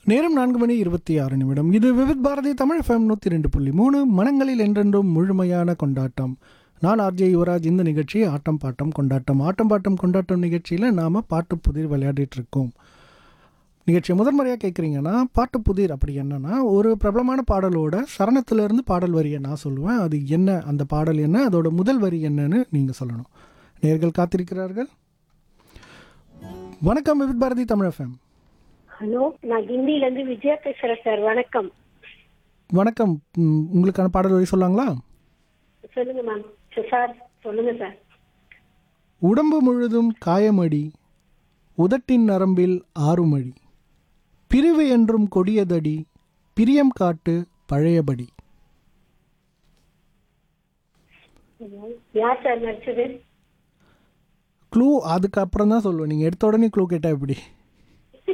நேரம் நான்கு மணி இருபத்தி ஆறு நிமிடம் இது விவித் பாரதி தமிழ் எஃப்எம் நூற்றி ரெண்டு புள்ளி மூணு மனங்களில் என்றென்றும் முழுமையான கொண்டாட்டம் நான் ஆர்ஜே யுவராஜ் இந்த நிகழ்ச்சி ஆட்டம் பாட்டம் கொண்டாட்டம் ஆட்டம் பாட்டம் கொண்டாட்டம் நிகழ்ச்சியில் நாம் பாட்டு புதிர் விளையாடிட்டு இருக்கோம் நிகழ்ச்சியை முதன்முறையாக கேட்குறீங்கன்னா பாட்டு புதிர் அப்படி என்னன்னா ஒரு பிரபலமான பாடலோட சரணத்திலிருந்து பாடல் வரியை நான் சொல்லுவேன் அது என்ன அந்த பாடல் என்ன அதோட முதல் வரி என்னன்னு நீங்கள் சொல்லணும் நேர்கள் காத்திருக்கிறார்கள் வணக்கம் விவித் பாரதி தமிழ் எஃப்எம் ஹலோ நான் கிண்டில இருந்து விஜயா பேசுறேன் சார் வணக்கம் வணக்கம் ம், உங்களுக்கான பாடல் வரி சொல்லாங்களா சொல்லுங்க மேம் சார் சொல்லுங்க சார் உடம்பு முழுதும் காயமடி உதட்டின் நரம்பில் ஆறுமடி பிரிவு என்றும் கொடியதடி பிரியம் காட்டு பழையபடி யார் சார் நடிச்சது க்ளூ அதுக்கப்புறம் தான் சொல்லுவேன் நீங்கள் எடுத்த உடனே க்ளூ கேட்டால் எப்படி